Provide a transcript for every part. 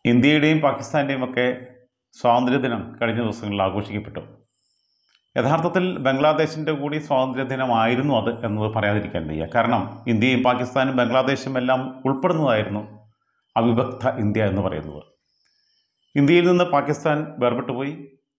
ഇന്ത്യയുടെയും പാകിസ്ഥാൻ്റെയും ഒക്കെ സ്വാതന്ത്ര്യദിനം കഴിഞ്ഞ ദിവസങ്ങളിൽ ആഘോഷിക്കപ്പെട്ടു യഥാർത്ഥത്തിൽ ബംഗ്ലാദേശിൻ്റെ കൂടി സ്വാതന്ത്ര്യദിനമായിരുന്നു അത് എന്നത് പറയാതിരിക്കാൻ വയ്യ കാരണം ഇന്ത്യയും പാകിസ്ഥാനും ബംഗ്ലാദേശും എല്ലാം ഉൾപ്പെടുന്നതായിരുന്നു അവിഭക്ത ഇന്ത്യ എന്ന് പറയുന്നത് ഇന്ത്യയിൽ നിന്ന് പാകിസ്ഥാൻ വേർപെട്ടു പോയി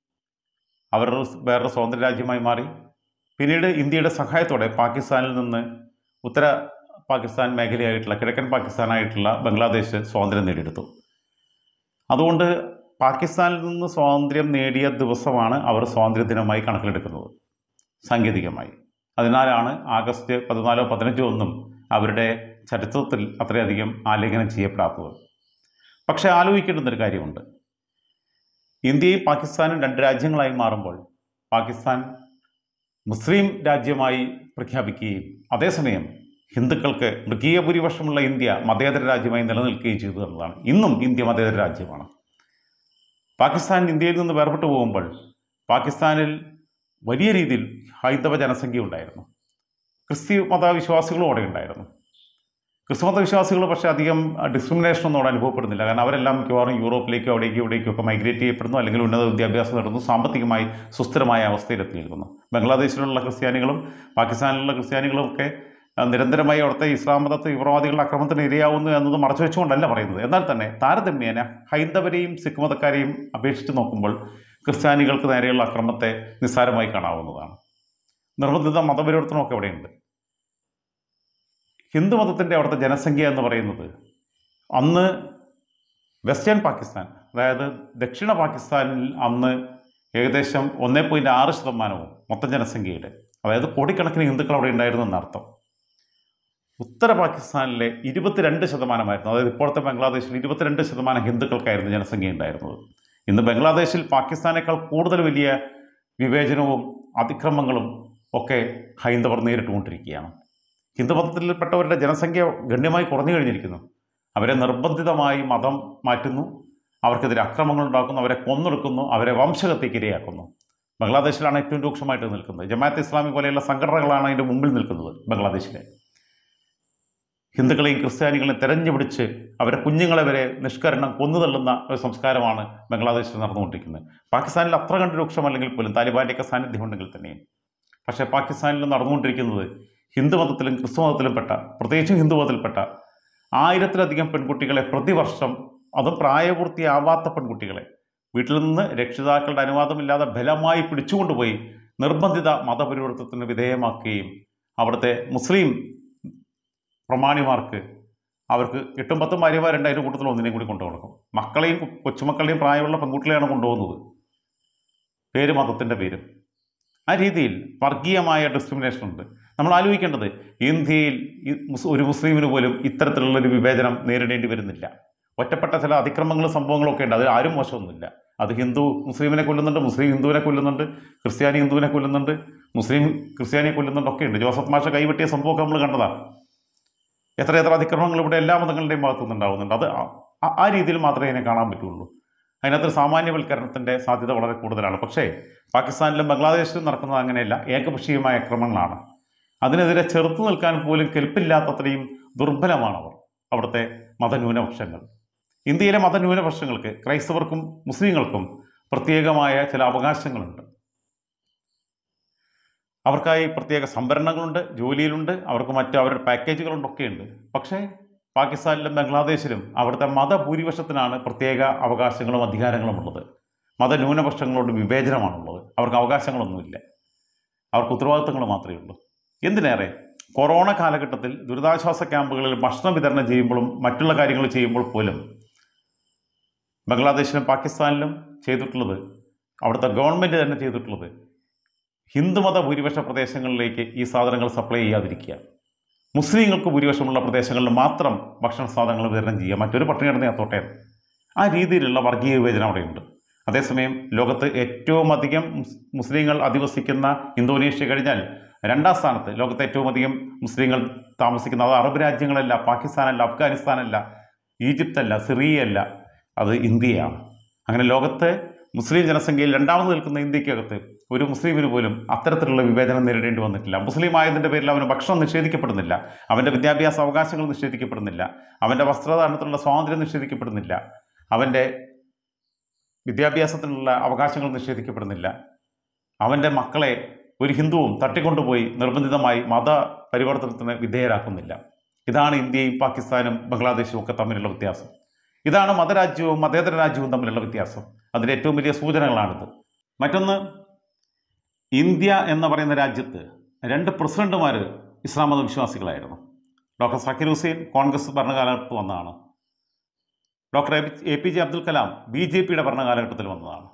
അവർ വേറൊരു സ്വതന്ത്ര രാജ്യമായി മാറി പിന്നീട് ഇന്ത്യയുടെ സഹായത്തോടെ പാകിസ്ഥാനിൽ നിന്ന് ഉത്തര പാകിസ്ഥാൻ മേഖലയായിട്ടുള്ള കിഴക്കൻ പാകിസ്ഥാനായിട്ടുള്ള ബംഗ്ലാദേശ് സ്വാതന്ത്ര്യം നേടിയെടുത്തു അതുകൊണ്ട് പാകിസ്ഥാനിൽ നിന്ന് സ്വാതന്ത്ര്യം നേടിയ ദിവസമാണ് അവർ സ്വാതന്ത്ര്യ ദിനമായി കണക്കിലെടുക്കുന്നത് സാങ്കേതികമായി അതിനാലാണ് ആഗസ്റ്റ് പതിനാലോ പതിനഞ്ചോ ഒന്നും അവരുടെ ചരിത്രത്തിൽ അത്രയധികം ആലേഖനം ചെയ്യപ്പെടാത്തത് പക്ഷേ ആലോചിക്കേണ്ടുന്നൊരു കാര്യമുണ്ട് ഇന്ത്യയും പാകിസ്ഥാനും രണ്ട് രാജ്യങ്ങളായി മാറുമ്പോൾ പാകിസ്ഥാൻ മുസ്ലിം രാജ്യമായി പ്രഖ്യാപിക്കുകയും അതേസമയം ഹിന്ദുക്കൾക്ക് മൃഗീയ ഭൂരിപക്ഷമുള്ള ഇന്ത്യ മതേതര രാജ്യമായി നിലനിൽക്കുകയും ചെയ്തു എന്നതാണ് ഇന്നും ഇന്ത്യ മതേതര രാജ്യമാണ് പാകിസ്ഥാൻ ഇന്ത്യയിൽ നിന്ന് വേർപെട്ടു പോകുമ്പോൾ പാകിസ്ഥാനിൽ വലിയ രീതിയിൽ ഹൈന്ദവ ജനസംഖ്യ ഉണ്ടായിരുന്നു ക്രിസ്ത്യു മതവിശ്വാസികളും അവിടെ ഉണ്ടായിരുന്നു ക്രിസ്തുമത വിശ്വാസികൾ പക്ഷേ അധികം ഡിസ്ക്രിമിനേഷൻ ഒന്നും അവിടെ അനുഭവപ്പെടുന്നില്ല കാരണം അവരെല്ലാം മിക്കവാറും യൂറോപ്പിലേക്കോ അവിടേക്കും ഇവിടേക്കും ഒക്കെ മൈഗ്രേറ്റ് ചെയ്യപ്പെടുന്നു അല്ലെങ്കിൽ ഉന്നത വിദ്യാഭ്യാസം നടന്നു സാമ്പത്തികമായി സുസ്ഥിരമായ അവസ്ഥയിലെത്തിയിരിക്കുന്നു ബംഗ്ലാദേശിലുള്ള ക്രിസ്ത്യാനികളും പാകിസ്ഥാനിലുള്ള ക്രിസ്ത്യാനികളും ഒക്കെ ആ, നിരന്തരമായി അവിടുത്തെ ഇസ്ലാം മത തീവ്രവാദികളുടെ അക്രമത്തിന് ഇരയാവുന്നു എന്നത് മറച്ചു വെച്ചുകൊണ്ടല്ല പറയുന്നത് എന്നാൽ തന്നെ താരതമ്യേന ഹൈന്ദവരെയും സിഖ് മതക്കാരെയും അപേക്ഷിച്ച് നോക്കുമ്പോൾ ക്രിസ്ത്യാനികൾക്ക് നേരെയുള്ള അക്രമത്തെ നിസ്സാരമായി കാണാവുന്നതാണ് നിർബന്ധിത മതപരിവർത്തനമൊക്കെ അവിടെയുണ്ട് ഹിന്ദു മതത്തിൻ്റെ അവിടുത്തെ ജനസംഖ്യ എന്ന് പറയുന്നത് അന്ന് വെസ്റ്റേൺ പാകിസ്ഥാൻ അതായത് ദക്ഷിണ പാകിസ്ഥാനിൽ അന്ന് ഏകദേശം ഒന്നേ പോയിൻറ്റ് ആറ് ശതമാനവും മൊത്തം ജനസംഖ്യയുടെ അതായത് കോടിക്കണക്കിന് ഹിന്ദുക്കൾ അവിടെ ഉണ്ടായിരുന്നു എന്നർത്ഥം ഉത്തര പാകിസ്ഥാനിലെ ഇരുപത്തിരണ്ട് ശതമാനമായിരുന്നു അതായത് ഇപ്പോഴത്തെ ബംഗ്ലാദേശിൽ ഇരുപത്തിരണ്ട് ശതമാനം ഹിന്ദുക്കൾക്കായിരുന്നു ജനസംഖ്യ ഉണ്ടായിരുന്നത് ഇന്ന് ബംഗ്ലാദേശിൽ പാകിസ്ഥാനേക്കാൾ കൂടുതൽ വലിയ വിവേചനവും അതിക്രമങ്ങളും ഒക്കെ ഹൈന്ദവർ നേരിട്ടുകൊണ്ടിരിക്കുകയാണ് ഹിന്ദുമതത്തിൽപ്പെട്ടവരുടെ ജനസംഖ്യ ഗണ്യമായി കുറഞ്ഞു കഴിഞ്ഞിരിക്കുന്നു അവരെ നിർബന്ധിതമായി മതം മാറ്റുന്നു അവർക്കെതിരെ അക്രമങ്ങൾ ഉണ്ടാക്കുന്നു അവരെ കൊന്നൊടുക്കുന്നു അവരെ വംശഹത്യക്ക് ഇരയാക്കുന്നു ബംഗ്ലാദേശിലാണ് ഏറ്റവും രൂക്ഷമായിട്ട് നിൽക്കുന്നത് ജമാഅത്ത് ഇസ്ലാമി പോലെയുള്ള സംഘടനകളാണ് അതിൻ്റെ മുമ്പിൽ നിൽക്കുന്നത് ബംഗ്ലാദേശിലെ ഹിന്ദുക്കളെയും ക്രിസ്ത്യാനികളെയും തെരഞ്ഞു പിടിച്ച് അവരെ കുഞ്ഞുങ്ങളെ വരെ നിഷ്കരണം കൊന്നു തള്ളുന്ന ഒരു സംസ്കാരമാണ് ബംഗ്ലാദേശിൽ നടന്നുകൊണ്ടിരിക്കുന്നത് പാകിസ്ഥാനിൽ അത്ര കണ്ട് രൂക്ഷമല്ലെങ്കിൽ പോലും താലിബാൻ്റെയൊക്കെ സാന്നിധ്യം ഉണ്ടെങ്കിൽ തന്നെയും പക്ഷേ പാകിസ്ഥാനിൽ നടന്നുകൊണ്ടിരിക്കുന്നത് ഹിന്ദുമതത്തിലും ക്രിസ്തുമതത്തിലും പെട്ട പ്രത്യേകിച്ചും ഹിന്ദുമതത്തിൽപ്പെട്ട ആയിരത്തിലധികം പെൺകുട്ടികളെ പ്രതിവർഷം അതും പ്രായപൂർത്തിയാവാത്ത പെൺകുട്ടികളെ വീട്ടിൽ നിന്ന് രക്ഷിതാക്കളുടെ അനുവാദമില്ലാതെ ബലമായി പിടിച്ചുകൊണ്ടുപോയി നിർബന്ധിത മതപരിവർത്തനത്തിന് വിധേയമാക്കുകയും അവിടുത്തെ മുസ്ലിം പ്രമാണിമാർക്ക് അവർക്ക് എട്ടും പത്തും ഭാര്യമാരുണ്ട് അതിൻ്റെ കൂട്ടത്തിൽ ഒന്നിനെയും കൂടി കൊണ്ടു കൊടുക്കും മക്കളെയും കു- കൊച്ചുമക്കളെയും പ്രായമുള്ള പെൺകുട്ടികളെയാണ് കൊണ്ടുപോകുന്നത് പേര് മതത്തിൻ്റെ പേരും ആ രീതിയിൽ വർഗീയമായ ഡിസ്ക്രിമിനേഷൻ ഉണ്ട് നമ്മൾ ആലോചിക്കേണ്ടത് ഇന്ത്യയിൽ ഈ മുസ്- ഒരു മുസ്ലിമിന് പോലും ഇത്തരത്തിലുള്ളൊരു വിവേചനം നേരിടേണ്ടി വരുന്നില്ല ഒറ്റപ്പെട്ട ചില അതിക്രമങ്ങളും സംഭവങ്ങളും ഒക്കെ ഉണ്ട് അത് ആരും മോശമൊന്നുമില്ല അത് ഹിന്ദു മുസ്ലിമിനെ കൊല്ലുന്നുണ്ട് മുസ്ലിം ഹിന്ദുവിനെ കൊല്ലുന്നുണ്ട് ക്രിസ്ത്യാനി ഹിന്ദുവിനെ കൊല്ലുന്നുണ്ട് മുസ്ലിം ക്രിസ്ത്യാനിയെ കൊല്ലുന്നുണ്ട് ഒക്കെ ഉണ്ട് ജോസഫ് മാഷ കൈവെട്ടിയ സംഭവമൊക്കെ നമ്മൾ കണ്ടതാണ് എത്രയെത്ര അതിക്രമങ്ങൾ ഇവിടെ എല്ലാ മതങ്ങളുടെയും ഭാഗത്തുനിന്ന് ഉണ്ടാവുന്നുണ്ട് അത് ആ- ആ- ആ രീതിയിൽ മാത്രമേ അതിനെ കാണാൻ പറ്റുള്ളൂ അതിനകത്ത് സാമാന്യവൽക്കരണത്തിൻ്റെ സാധ്യത വളരെ കൂടുതലാണ് പക്ഷേ പാകിസ്ഥാനിലും ബംഗ്ലാദേശിലും നടക്കുന്നത് അങ്ങനെയല്ല ഏകപക്ഷീയമായ അക്രമങ്ങളാണ് അതിനെതിരെ ചെറുത്തു നിൽക്കാൻ പോലും കെൽപ്പില്ലാത്തത്രയും ദുർബലമാണ് അവർ അവിടുത്തെ മതന്യൂനപക്ഷങ്ങൾ ഇന്ത്യയിലെ മതന്യൂനപക്ഷങ്ങൾക്ക് ക്രൈസ്തവർക്കും മുസ്ലിങ്ങൾക്കും പ്രത്യേകമായ ചില അവകാശങ്ങളുണ്ട് അവർക്കായി പ്രത്യേക സംവരണങ്ങളുണ്ട് ജോലിയിലുണ്ട് അവർക്ക് മറ്റ് അവരുടെ പാക്കേജുകളുണ്ടൊക്കെ ഉണ്ട് പക്ഷേ പാകിസ്ഥാനിലും ബംഗ്ലാദേശിലും അവിടുത്തെ മതഭൂരിപക്ഷത്തിനാണ് പ്രത്യേക അവകാശങ്ങളും അധികാരങ്ങളും ഉള്ളത് മതന്യൂനപക്ഷങ്ങളോട് വിവേചനമാണുള്ളത് അവർക്ക് അവകാശങ്ങളൊന്നുമില്ല അവർക്ക് ഉത്തരവാദിത്തങ്ങൾ മാത്രമേ ഉള്ളൂ എന്തിനേറെ കൊറോണ കാലഘട്ടത്തിൽ ദുരിതാശ്വാസ ക്യാമ്പുകളിൽ ഭക്ഷണം വിതരണം ചെയ്യുമ്പോഴും മറ്റുള്ള കാര്യങ്ങൾ ചെയ്യുമ്പോൾ പോലും ബംഗ്ലാദേശിലും പാകിസ്ഥാനിലും ചെയ്തിട്ടുള്ളത് അവിടുത്തെ ഗവൺമെൻറ് തന്നെ ചെയ്തിട്ടുള്ളത് ഹിന്ദുമത ഭൂരിപക്ഷ പ്രദേശങ്ങളിലേക്ക് ഈ സാധനങ്ങൾ സപ്ലൈ ചെയ്യാതിരിക്കുക മുസ്ലിങ്ങൾക്ക് ഭൂരിപക്ഷമുള്ള പ്രദേശങ്ങളിൽ മാത്രം ഭക്ഷണ സാധനങ്ങൾ വിതരണം ചെയ്യുക മറ്റൊരു പട്ടിണി കിടന്ന അത്തോട്ടെ ആ രീതിയിലുള്ള വർഗീയ വിവേചനം അവിടെയുണ്ട് അതേസമയം ലോകത്ത് ഏറ്റവും അധികം മുസ് മുസ്ലിങ്ങൾ അധിവസിക്കുന്ന ഇന്തോനേഷ്യ കഴിഞ്ഞാൽ രണ്ടാം സ്ഥാനത്ത് ലോകത്തെ ഏറ്റവും അധികം മുസ്ലിങ്ങൾ താമസിക്കുന്ന അത് അറബ് രാജ്യങ്ങളല്ല പാകിസ്ഥാനല്ല അഫ്ഗാനിസ്ഥാനല്ല ഈജിപ്തല്ല സിറിയയല്ല അത് ഇന്ത്യയാണ് അങ്ങനെ ലോകത്തെ മുസ്ലിം ജനസംഖ്യയിൽ രണ്ടാമത് നിൽക്കുന്ന ഇന്ത്യക്കകത്ത് ഒരു മുസ്ലിമിന് പോലും അത്തരത്തിലുള്ള വിവേചനം നേരിടേണ്ടി വന്നിട്ടില്ല മുസ്ലിം ആയതിൻ്റെ പേരിൽ അവന് ഭക്ഷണം നിഷേധിക്കപ്പെടുന്നില്ല അവൻ്റെ വിദ്യാഭ്യാസ അവകാശങ്ങൾ നിഷേധിക്കപ്പെടുന്നില്ല അവൻ്റെ വസ്ത്രധാരണത്തിലുള്ള സ്വാതന്ത്ര്യം നിഷേധിക്കപ്പെടുന്നില്ല അവൻ്റെ വിദ്യാഭ്യാസത്തിനുള്ള അവകാശങ്ങൾ നിഷേധിക്കപ്പെടുന്നില്ല അവൻ്റെ മക്കളെ ഒരു ഹിന്ദുവും തട്ടിക്കൊണ്ടുപോയി നിർബന്ധിതമായി മത പരിവർത്തനത്തിന് വിധേയരാക്കുന്നില്ല ഇതാണ് ഇന്ത്യയും പാകിസ്ഥാനും ബംഗ്ലാദേശും ഒക്കെ തമ്മിലുള്ള വ്യത്യാസം ഇതാണ് മതരാജ്യവും മതേതര രാജ്യവും തമ്മിലുള്ള വ്യത്യാസം അതിൻ്റെ ഏറ്റവും വലിയ സൂചനകളാണിത് മറ്റൊന്ന് ഇന്ത്യ എന്ന് പറയുന്ന രാജ്യത്ത് രണ്ട് പ്രസിഡന്റുമാർ ഇസ്ലാം മത വിശ്വാസികളായിരുന്നു ഡോക്ടർ സക്കീർ ഹുസൈൻ കോൺഗ്രസ് ഭരണകാലത്ത് വന്നതാണ് doctor A P J Abdul Kalam B J പിയുടെ ഭരണകാലഘട്ടത്തിൽ വന്നതാണ്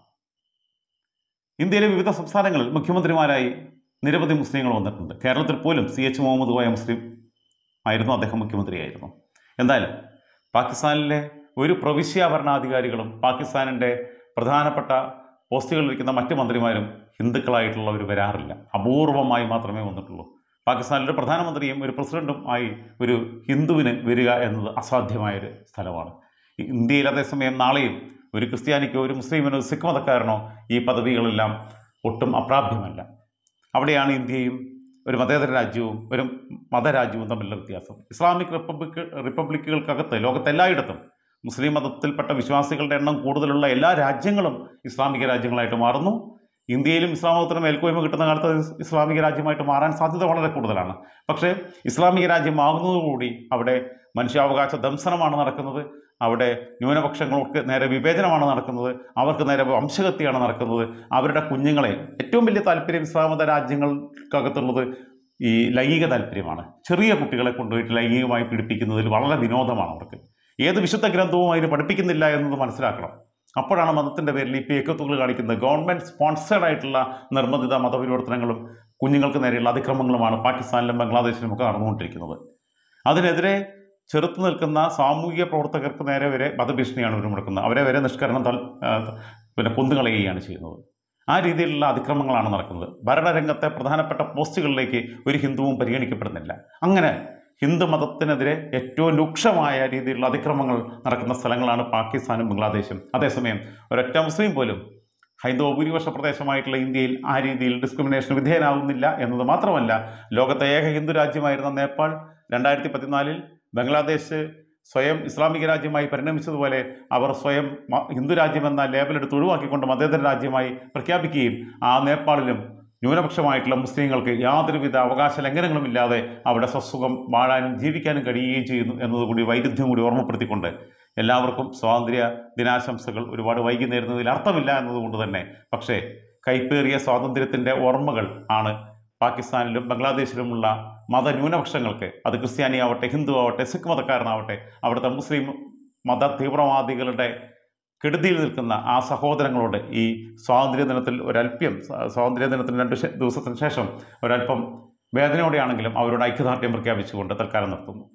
ഇന്ത്യയിലെ വിവിധ സംസ്ഥാനങ്ങളിൽ മുഖ്യമന്ത്രിമാരായി നിരവധി മുസ്ലിങ്ങൾ വന്നിട്ടുണ്ട് കേരളത്തിൽ പോലും C H Muhammad Koya Muslim ആയിരുന്നു അദ്ദേഹം മുഖ്യമന്ത്രിയായിരുന്നു എന്തായാലും പാകിസ്ഥാനിലെ ഒരു പ്രവിശ്യ ഭരണാധികാരികളും പാകിസ്ഥാനിൻ്റെ പ്രധാനപ്പെട്ട പോസ്റ്റുകളിലിരിക്കുന്ന മറ്റ് മന്ത്രിമാരും ഹിന്ദുക്കളായിട്ടുള്ളവർ വരാറില്ല അപൂർവമായി മാത്രമേ വന്നിട്ടുള്ളൂ പാകിസ്ഥാനിലെ പ്രധാനമന്ത്രിയും ഒരു പ്രസിഡന്റും ആയി ഒരു ഹിന്ദുവിന് വരിക എന്നത് അസാധ്യമായൊരു സ്ഥലമാണ് ഇന്ത്യയിൽ അതേസമയം നാളെയും ഒരു ക്രിസ്ത്യാനിക്കോ ഒരു മുസ്ലിമിനോ ഒരു സിഖ് മതക്കാരനോ ഈ പദവികളെല്ലാം ഒട്ടും അപ്രാപ്യമല്ല അവിടെയാണ് ഇന്ത്യയും ഒരു മതേതര രാജ്യവും ഒരു മതരാജ്യവും തമ്മിലുള്ള വ്യത്യാസം ഇസ്ലാമിക് റിപ്പബ്ലിക് റിപ്പബ്ലിക്കുകൾക്കകത്ത് ലോകത്തെല്ലായിടത്തും മുസ്ലിം മതത്തിൽപ്പെട്ട വിശ്വാസികളുടെ എണ്ണം കൂടുതലുള്ള എല്ലാ രാജ്യങ്ങളും ഇസ്ലാമിക രാജ്യങ്ങളായിട്ട് മാറുന്നു ഇന്ത്യയിലും ഇസ്ലാം മതത്തിന് മേൽക്കോയ്മ കിട്ടുന്ന കാലത്ത് അത് ഇസ്ലാമിക രാജ്യമായിട്ട് മാറാൻ സാധ്യത വളരെ കൂടുതലാണ് പക്ഷേ ഇസ്ലാമിക രാജ്യമാകുന്നതോടുകൂടി അവിടെ മനുഷ്യാവകാശ ദംസനമാണ് നടക്കുന്നത് അവിടെ ന്യൂനപക്ഷങ്ങൾക്ക് നേരെ വിവേചനമാണ് നടക്കുന്നത് അവർക്ക് നേരെ വംശഹത്യയാണ് നടക്കുന്നത് അവരുടെ കുഞ്ഞുങ്ങളെ ഏറ്റവും വലിയ താല്പര്യം ഇസ്ലാം മത രാജ്യങ്ങൾക്കകത്തുള്ളത് ഈ ലൈംഗിക താല്പര്യമാണ് ചെറിയ കുട്ടികളെ കൊണ്ടുപോയിട്ട് ലൈംഗികമായി പീഡിപ്പിക്കുന്നതിൽ വളരെ വിനോദമാണ് അവർക്ക് ഏത് വിശുദ്ധ ഗ്രന്ഥവും അതിന് പഠിപ്പിക്കുന്നില്ല എന്നത് മനസ്സിലാക്കണം അപ്പോഴാണ് മതത്തിൻ്റെ പേരിൽ ഈ പേക്കത്തുകൾ കാണിക്കുന്നത് ഗവൺമെൻറ് സ്പോൺസേഡ് ആയിട്ടുള്ള നിർബന്ധിത മതപരിവർത്തനങ്ങളും കുഞ്ഞുങ്ങൾക്ക് നേരെയുള്ള അതിക്രമങ്ങളുമാണ് പാകിസ്ഥാനിലും ബംഗ്ലാദേശിലും ഒക്കെ നടന്നുകൊണ്ടിരിക്കുന്നത് അതിനെതിരെ ചെറുത്തു നിൽക്കുന്ന സാമൂഹിക പ്രവർത്തകർക്ക് നേരെ വരെ വധഭീഷണിയാണ് ഇവർ മുടക്കുന്നത് അവരെ വരെ നിഷ്കരണം തൽ ആ, പിന്നെ കൊന്നുകളയുകയാണ് ചെയ്യുന്നത് ആ രീതിയിലുള്ള അതിക്രമങ്ങളാണ് നടക്കുന്നത് ഭരണരംഗത്തെ പ്രധാനപ്പെട്ട പോസ്റ്റുകളിലേക്ക് ഒരു ഹിന്ദുവും പരിഗണിക്കപ്പെടുന്നില്ല അങ്ങനെ ഹിന്ദു മതത്തിനെതിരെ ഏറ്റവും രൂക്ഷമായ രീതിയിലുള്ള അതിക്രമങ്ങൾ നടക്കുന്ന സ്ഥലങ്ങളാണ് പാകിസ്ഥാനും ബംഗ്ലാദേശും അതേസമയം ഒരൊറ്റ മുസ്ലിം പോലും ഹൈന്ദവ ഭൂരിപക്ഷ പ്രദേശമായിട്ടുള്ള ഇന്ത്യയിൽ ആ രീതിയിൽ ഡിസ്ക്രിമിനേഷൻ വിധേയനാകുന്നില്ല എന്നത് മാത്രമല്ല ലോകത്തെ ഏക ഹിന്ദു രാജ്യമായിരുന്ന നേപ്പാൾ രണ്ടായിരത്തി പതിനാലിൽ ബംഗ്ലാദേശ് സ്വയം ഇസ്ലാമിക രാജ്യമായി പരിണമിച്ചതുപോലെ അവർ സ്വയം മ- ഹിന്ദു രാജ്യമെന്ന ലേബലെടുത്ത് ഒഴിവാക്കിക്കൊണ്ട് മതേതര രാജ്യമായി പ്രഖ്യാപിക്കുകയും ആ നേപ്പാളിലും ന്യൂനപക്ഷമായിട്ടുള്ള മുസ്ലിങ്ങൾക്ക് യാതൊരുവിധ അവകാശ ലംഘനങ്ങളും ഇല്ലാതെ അവിടെ സ്വസുഖം വാഴാനും ജീവിക്കാനും കഴിയുകയും ചെയ്യുന്നു എന്നതുകൂടി വൈരുദ്ധ്യം കൂടി ഓർമ്മപ്പെടുത്തിക്കൊണ്ട് എല്ലാവർക്കും സ്വാതന്ത്ര്യ ദിനാശംസകൾ ഒരുപാട് വൈകി നേരുന്നതിൽ അർത്ഥമില്ല എന്നതുകൊണ്ട് തന്നെ പക്ഷേ കൈപ്പേറിയ സ്വാതന്ത്ര്യത്തിൻ്റെ ഓർമ്മകൾ ആണ് പാകിസ്ഥാനിലും ബംഗ്ലാദേശിലുമുള്ള മതന്യൂനപക്ഷങ്ങൾക്ക് അത് ക്രിസ്ത്യാനിയാവട്ടെ ഹിന്ദു ആവട്ടെ സിഖ് മതക്കാരനാവട്ടെ അവിടുത്തെ മുസ്ലിം മത തീവ്രവാദികളുടെ കെടുതിയിൽ നിൽക്കുന്ന ആ സഹോദരങ്ങളോട് ഈ സ്വാതന്ത്ര്യ ദിനത്തിൽ ഒരല്പ്യം സ്വാ- സ്വാതന്ത്ര്യ ദിനത്തിന് രണ്ട് ശേ- ദിവസത്തിന് ശേഷം ഒരല്പം വേദനയോടെയാണെങ്കിലും അവരോട് ഐക്യദാർഢ്യം പ്രഖ്യാപിച്ചുകൊണ്ട് തൽക്കാലം നിർത്തുന്നു